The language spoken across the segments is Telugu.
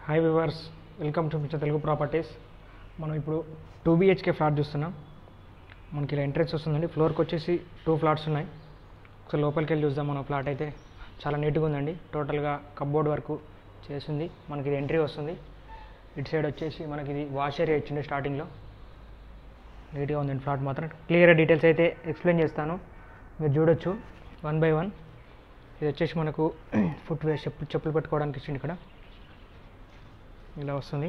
hi viewers welcome to mister Telugu properties మనం ఇప్పుడు టూ బిహెచ్కే ఫ్లాట్ చూస్తున్నాం మనకి ఇలా ఎంట్రెన్స్ వస్తుందండి ఫ్లోర్కి వచ్చేసి టూ ఫ్లాట్స్ ఉన్నాయి ఒకసారి లోపలికి వెళ్ళి చూద్దాం మన ఫ్లాట్ అయితే చాలా నీట్గా ఉందండి టోటల్గా కబ్బోర్డ్ వరకు చేసింది మనకి ఇది ఎంట్రీ వస్తుంది ఇటు సైడ్ వచ్చేసి మనకి ఇది వాష్ ఏరియా ఇచ్చింది స్టార్టింగ్లో నీట్గా ఉందండి ఫ్లాట్ మాత్రం క్లియర్ డీటెయిల్స్ అయితే ఎక్స్ప్లెయిన్ చేస్తాను మీరు చూడొచ్చు వన్ బై వన్ ఇది వచ్చేసి మనకు ఫుట్ వేర్ చెప్పులు చెప్పులు పెట్టుకోవడానికి ఇచ్చింది ఇక్కడ ఇలా వస్తుంది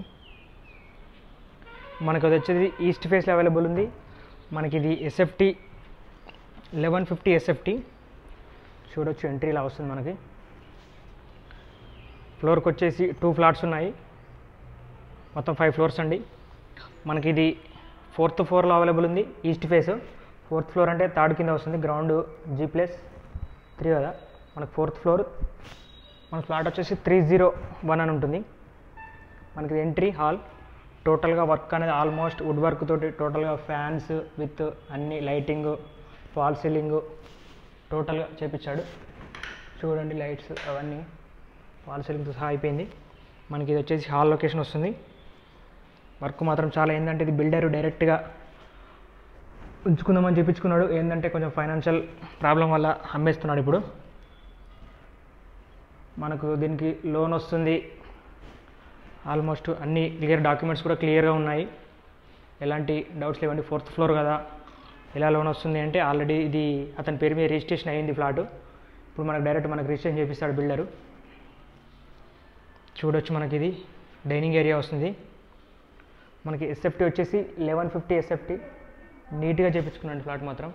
మనకు అది వచ్చేది ఈస్ట్ ఫేస్లో అవైలబుల్ ఉంది మనకి ఇది ఎస్ఎఫ్టీ లెవెన్ ఫిఫ్టీ ఎస్ఎఫ్టీ చూడొచ్చు ఎంట్రీ ఇలా వస్తుంది మనకి ఫ్లోర్కి వచ్చేసి టూ ఫ్లాట్స్ ఉన్నాయి మొత్తం ఫైవ్ ఫ్లోర్స్ అండి మనకి ఇది ఫోర్త్ ఫ్లోర్లో అవైలబుల్ ఉంది ఈస్ట్ ఫేస్ ఫోర్త్ ఫ్లోర్ అంటే థర్డ్ కింద వస్తుంది గ్రౌండ్ జీ ప్లస్ త్రీ కదా మనకు ఫోర్త్ ఫ్లోర్ మన ఫ్లాట్ వచ్చేసి త్రీ జీరో వన్ అని ఉంటుంది మనకి ఎంట్రీ హాల్ టోటల్గా వర్క్ అనేది ఆల్మోస్ట్ వుడ్ వర్క్ తోటి టోటల్గా ఫ్యాన్స్ విత్ అన్ని లైటింగ్ ఫాల్ సీలింగ్ టోటల్గా చేపించాడు చూడండి లైట్స్ అవన్నీ ఫాల్ సీలింగ్తో సహా అయిపోయింది మనకి ఇది వచ్చేసి హాల్ లొకేషన్ వస్తుంది వర్క్ మాత్రం చాలా ఏంటంటే ఇది బిల్డర్ డైరెక్ట్గా ఉంచుకుందామని చెప్పించుకున్నాడు ఏంటంటే కొంచెం ఫైనాన్షియల్ ప్రాబ్లం వల్ల అమ్మేస్తున్నాడు ఇప్పుడు మనకు దీనికి లోన్ వస్తుంది ఆల్మోస్ట్ అన్ని క్లియర్ డాక్యుమెంట్స్ కూడా క్లియర్గా ఉన్నాయి ఎలాంటి డౌట్స్ లేవండి ఫోర్త్ ఫ్లోర్ కదా ఎలా లోన్ వస్తుంది అంటే ఆల్రెడీ ఇది అతని పేరు మీద రిజిస్ట్రేషన్ అయ్యింది ఫ్లాట్ ఇప్పుడు మనకు డైరెక్ట్ మనకు రిజిస్ట్రేషన్ చేపిస్తాడు బిల్డరు చూడొచ్చు మనకి ఇది డైనింగ్ ఏరియా వస్తుంది మనకి ఎస్ఎఫ్టీ వచ్చేసి లెవెన్ ఫిఫ్టీ ఎస్ఎఫ్టీ నీట్గా చేపించుకున్నాడు ఫ్లాట్ మాత్రం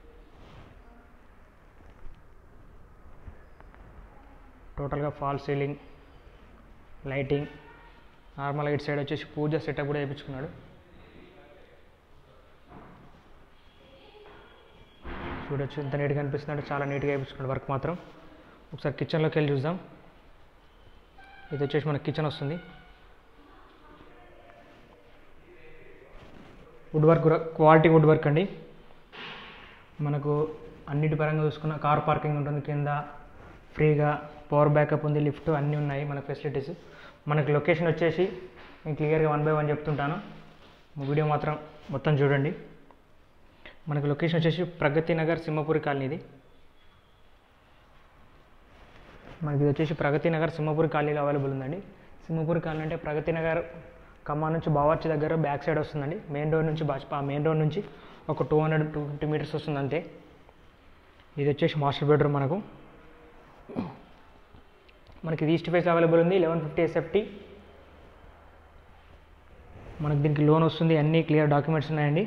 టోటల్గా ఫాల్ సీలింగ్ లైటింగ్ నార్మల్గా ఇటు సైడ్ వచ్చేసి పూజ సెటప్ కూడా చేయించుకున్నాడు చూడొచ్చు ఇంత నీట్గా అనిపిస్తున్నాడు చాలా నీట్గా వేయించుకున్నాడు వర్క్ మాత్రం ఒకసారి కిచెన్లోకి వెళ్ళి చూద్దాం ఇది వచ్చేసి మనకి కిచెన్ వస్తుంది వుడ్ వర్క్ కూడా క్వాలిటీ వుడ్ వర్క్ అండి మనకు అన్నిటి పరంగా చూసుకున్న కార్ పార్కింగ్ ఉంటుంది కింద ఫ్రీగా పవర్ బ్యాకప్ ఉంది లిఫ్ట్ అన్నీ ఉన్నాయి మన ఫెసిలిటీస్ మనకి లొకేషన్ వచ్చేసి నేను క్లియర్గా వన్ బై వన్ చెప్తుంటాను వీడియో మాత్రం మొత్తం చూడండి మనకి లొకేషన్ వచ్చేసి ప్రగతి నగర్ సింహపురి కాలనీ ఇది మనకి ఇది వచ్చేసి ప్రగతి నగర్ సింహపురి కాలనీలో అవైలబుల్ ఉందండి సింహపురి కాలనీ అంటే ప్రగతి నగర్ ఖమ్మం నుంచి బావర్చి దగ్గర బ్యాక్ సైడ్ వస్తుందండి మెయిన్ రోడ్ నుంచి బాష్పా మెయిన్ రోడ్ నుంచి ఒక two hundred two fifty metres వస్తుంది అంతే ఇది వచ్చేసి మాస్టర్ బెడ్రూమ్ మనకు మనకి ఇది ఈస్ట్ ఫేస్ అవైలబుల్ ఉంది లెవెన్ ఫిఫ్టీ ఎస్ఎఫ్టీ మనకి దీనికి లోన్ వస్తుంది అన్నీ క్లియర్ డాక్యుమెంట్స్ ఉన్నాయండి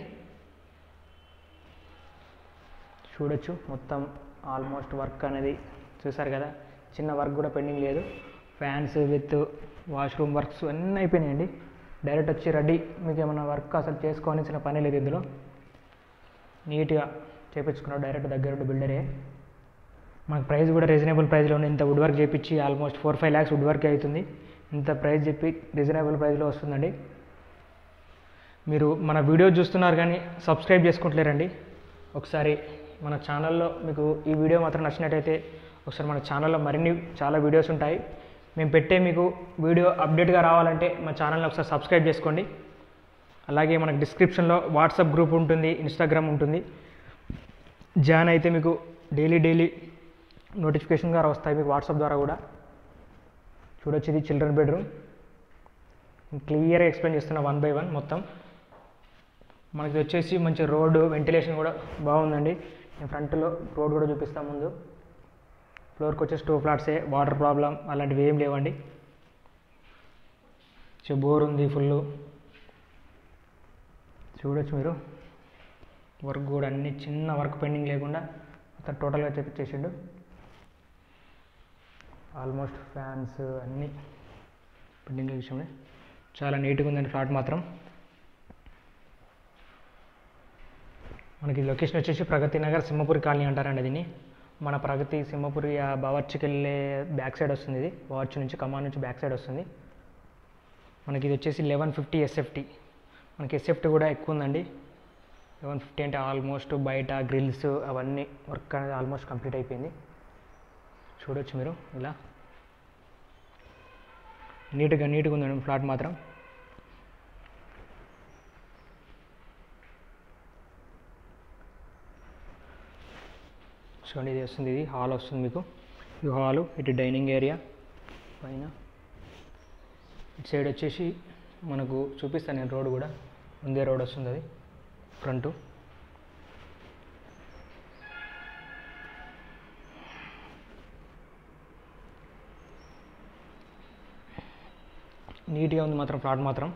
చూడొచ్చు మొత్తం ఆల్మోస్ట్ వర్క్ అనేది చూసారు కదా చిన్న వర్క్ కూడా పెండింగ్ లేదు ఫ్యాన్స్ విత్ వాష్రూమ్ వర్క్స్ అన్నీ అయిపోయినాయండి డైరెక్ట్ వచ్చి రెడీ మీకు ఏమైనా వర్క్ అసలు చేసుకోవాల్సిన పని లేదు ఇందులో నీట్గా చేపించుకున్నాడు డైరెక్ట్ దగ్గర బిల్డరే మనకు ప్రైస్ కూడా రీజనబుల్ ప్రైస్లో ఉంది ఇంత వుడ్ వర్క్ చేపించి almost four five lakhs wood work అవుతుంది ఇంత ప్రైస్ చెప్పి రీజనబుల్ ప్రైస్లో వస్తుందండి మీరు మన వీడియో చూస్తున్నారు కానీ సబ్స్క్రైబ్ చేసుకుంటలేరండి ఒకసారి మన ఛానల్లో మీకు ఈ వీడియో మాత్రం నచ్చినట్టయితే ఒకసారి మన ఛానల్లో మరిన్ని చాలా వీడియోస్ ఉంటాయి మేము పెట్టే మీకు వీడియో అప్డేట్గా రావాలంటే మా ఛానల్ని ఒకసారి సబ్స్క్రైబ్ చేసుకోండి అలాగే మనకు డిస్క్రిప్షన్లో వాట్సాప్ గ్రూప్ ఉంటుంది ఇన్స్టాగ్రామ్ ఉంటుంది జాయిన్ అయితే మీకు డైలీ డైలీ నోటిఫికేషన్ ద్వారా వస్తాయి మీకు వాట్సాప్ ద్వారా కూడా చూడొచ్చు ఇది చిల్డ్రన్ బెడ్రూమ్ క్లియర్గా ఎక్స్ప్లెయిన్ చేస్తున్నా వన్ బై వన్ మొత్తం మనకి వచ్చేసి మంచి రోడ్డు వెంటిలేషన్ కూడా బాగుందండి నేను ఫ్రంట్లో రోడ్ కూడా చూపిస్తాను ముందు ఫ్లోర్కి వచ్చేసి టూ ఫ్లాట్సే వాటర్ ప్రాబ్లం అలాంటివి ఏం లేవండి సో బోర్ ఉంది ఫుల్ చూడొచ్చు మీరు వర్క్ కూడా అన్ని చిన్న వర్క్ పెండింగ్ లేకుండా మొత్తం టోటల్గా చేపించేసిండు ఆల్మోస్ట్ ఫ్యాన్స్ అన్నీ పెండింగ్ విషయమే చాలా నీట్గా ఉందండి ఫ్లాట్ మాత్రం మనకి లొకేషన్ వచ్చేసి ప్రగతి నగర్ సింహపురి కాలనీ అంటారండి దీన్ని మన ప్రగతి సింహపురి ఆ బావర్చికి వెళ్ళే బ్యాక్ సైడ్ వస్తుంది ఇది బావర్చి నుంచి కమాన్ నుంచి బ్యాక్ సైడ్ వస్తుంది మనకి ఇది వచ్చేసి లెవెన్ ఫిఫ్టీ ఎస్ఎఫ్టీ మనకి ఎస్ఎఫ్టీ కూడా ఎక్కువ ఉందండి లెవెన్ ఫిఫ్టీ అంటే ఆల్మోస్ట్ బయట గ్రిల్స్ అవన్నీ వర్క్ అనేది ఆల్మోస్ట్ కంప్లీట్ అయిపోయింది చూడొచ్చు మీరు ఇలా నీట్గా నీట్గా ఉందండి ఫ్లాట్ మాత్రం చూడండి ఇది వస్తుంది ఇది హాల్ వస్తుంది మీకు ఈ హాలు ఇటు డైనింగ్ ఏరియా పైన ఇటు సైడ్ వచ్చేసి మనకు చూపిస్తాను నేను రోడ్ కూడా ఉందే రోడ్ వస్తుంది అది ఫ్రంట్ నీట్గా ఉంది మాత్రం ఫ్లాట్ మాత్రం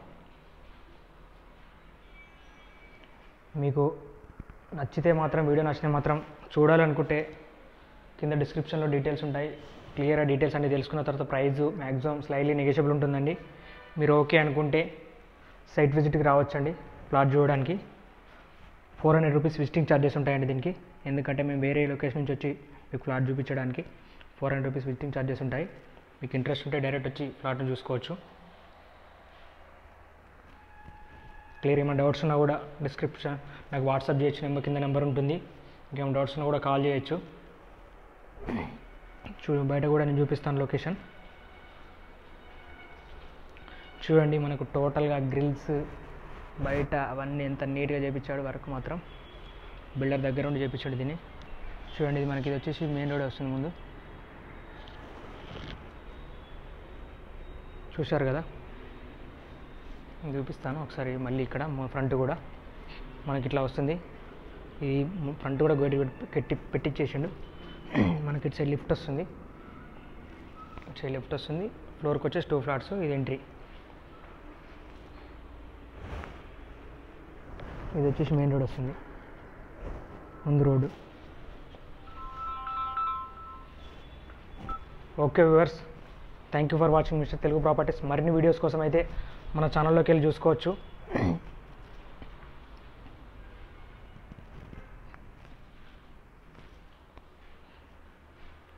మీకు నచ్చితే మాత్రం వీడియో నచ్చితే మాత్రం చూడాలనుకుంటే కింద డిస్క్రిప్షన్లో డీటెయిల్స్ ఉంటాయి క్లియర్గా డీటెయిల్స్ అన్ని తెలుసుకున్న తర్వాత ప్రైస్ మ్యాక్సిమం స్లైలీ నెగోషియబుల్ ఉంటుందండి మీరు ఓకే అనుకుంటే సైట్ విజిట్కి రావచ్చండి ప్లాట్ చూడడానికి four hundred rupees visiting charges ఉంటాయండి దీనికి ఎందుకంటే మేము వేరే లొకేషన్ నుంచి వచ్చి మీకు ఫ్లాట్ చూపించడానికి four hundred rupees visiting charges ఉంటాయి మీకు ఇంట్రెస్ట్ ఉంటే డైరెక్ట్ వచ్చి ఫ్లాట్ని చూసుకోవచ్చు క్లియర్ ఏమైనా డౌట్స్ ఉన్నా కూడా డిస్క్రిప్షన్ నాకు వాట్సాప్ చేయొచ్చు నెంబర్ కింద నెంబర్ ఉంటుంది ఇంకేమైనా డౌట్స్ ఉన్నా కూడా కాల్ చేయొచ్చు చూ బయట కూడా నేను చూపిస్తాను లొకేషన్ చూడండి మనకు టోటల్గా గ్రిల్స్ బయట అవన్నీ ఎంత నీట్గా చేయించాడు వర్క్ మాత్రం బిల్డర్ దగ్గర ఉండి చేయించాడు దీన్ని చూడండి ఇది మనకి ఇది వచ్చేసి మెయిన్ రోడ్ వస్తుంది ముందు చూశారు కదా నేను చూపిస్తాను ఒకసారి మళ్ళీ ఇక్కడ ఫ్రంట్ కూడా మనకి ఇట్లా వస్తుంది ఈ ఫ్రంట్ కూడా గోటి పెట్టి పెట్టించేసిండు మనకి ఇటు సైడ్ లిఫ్ట్ వస్తుంది ఇటు సైడ్ లిఫ్ట్ వస్తుంది ఫ్లోర్కి వచ్చేసి టూ ఫ్లాట్స్ ఇది ఎంట్రీ ఇది వచ్చేసి మెయిన్ రోడ్ వస్తుంది ముందు road okay viewers thank you for watching mister Telugu properties మరిన్ని వీడియోస్ కోసం అయితే మన ఛానల్లోకి వెళ్ళి చూసుకోవచ్చు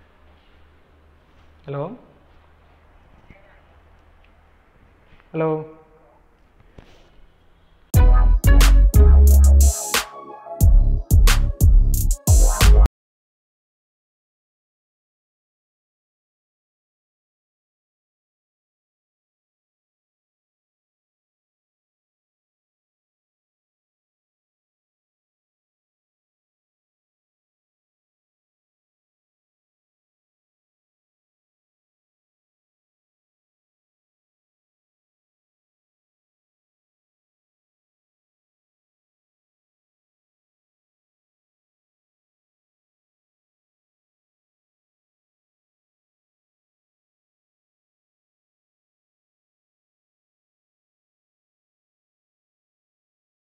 హలో హలో